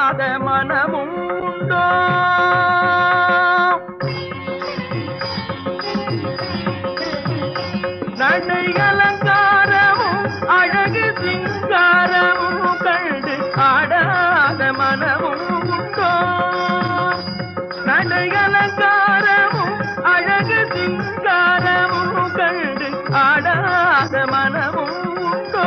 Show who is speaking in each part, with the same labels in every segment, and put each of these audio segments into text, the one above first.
Speaker 1: ஆடாத மனமும் உண்டோ நடை அலங்காரமும் அழகு சிங்காரமும் கண்டு ஆடாத மனமும் உண்டோ நடை அலங்காரமும் அழகு சிங்காரமும் கண்டு ஆடாத மனமும் உண்டோ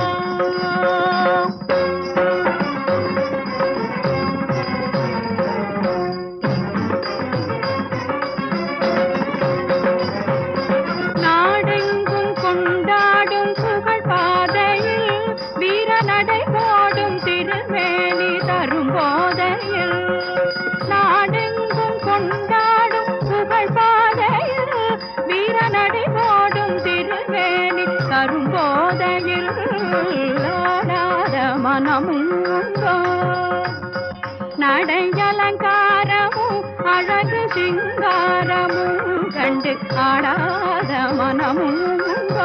Speaker 2: நாடெங்கும் கொண்டாடும் புகழ் பாதையில் வீர நடை போடும் திருமேனி தரும் போதையில் நாடெங்கும் கொண்டாடும் புகழ் பாதையில் வீர நடை போடும் திருமேனி தரும் போதையில் ஆடாத மனமும் உண்டோ நடை அலங்காரமும் அழகு சிங்காரமும் கண்டு ஆடாத மனமும் உண்டோ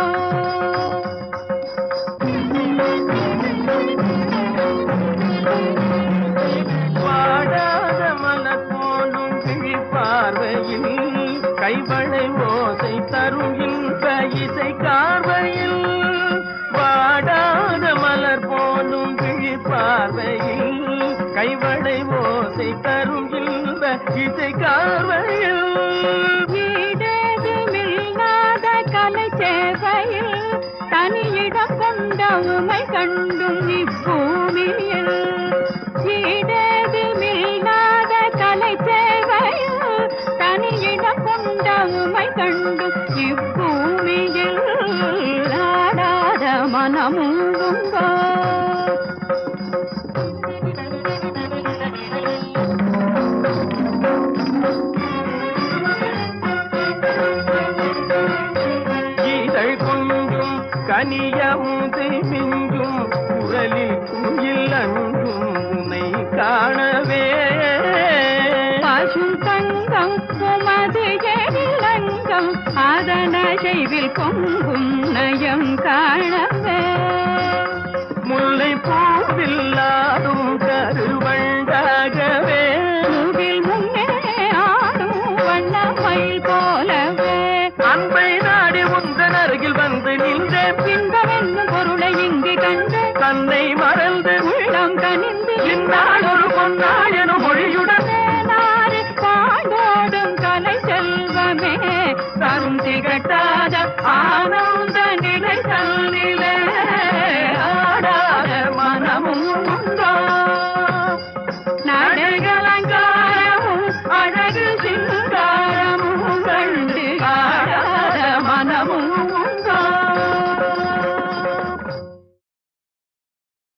Speaker 1: வாடாத மலர் போலும் கிழி பார்வையில் கைவளை ஓசை தரும் இன்ப இசை கார்வையில் வாடாத மலர் போலும் கிழி பார்வையில் கைவளை ஓசை தரும் இன்ப இசை கார்வையில்
Speaker 2: ஈடேதுமில்லாத கலை சேவையில் தனியிடம் கொண்ட உமை கண்டும் இப்பூமியில் ஈடேதுமில்லாத கலை சேவையில் தனியிடம் கொண்ட உமை கண்டும் இப்பூமியில் ஆடாத மனமும் உண்டோ
Speaker 1: இதழ் கொஞ்சும் கனியமுதை மிஞ்சும் குரலில் குயில் அன்றும் உன்னை காணவே
Speaker 2: பசும் தங்கம் உமது எழிலங்கம் அதன செய்வில் பொங்கும் நயம் காணவே
Speaker 1: முல்லை பூவில்லாடும் கருவண்டாகவே
Speaker 2: பூவில் முன்னே ஆடும் வண்ணமயில் போலவே
Speaker 1: அன்பை நாடி உந்தன் அருகில் வந்து நின்றேன்
Speaker 2: இன்பம் என்னும் பொருளை இங்கு கண்டு
Speaker 1: தன்னை மறந்து
Speaker 2: உள்ளம் கனிந்து
Speaker 1: இன்னா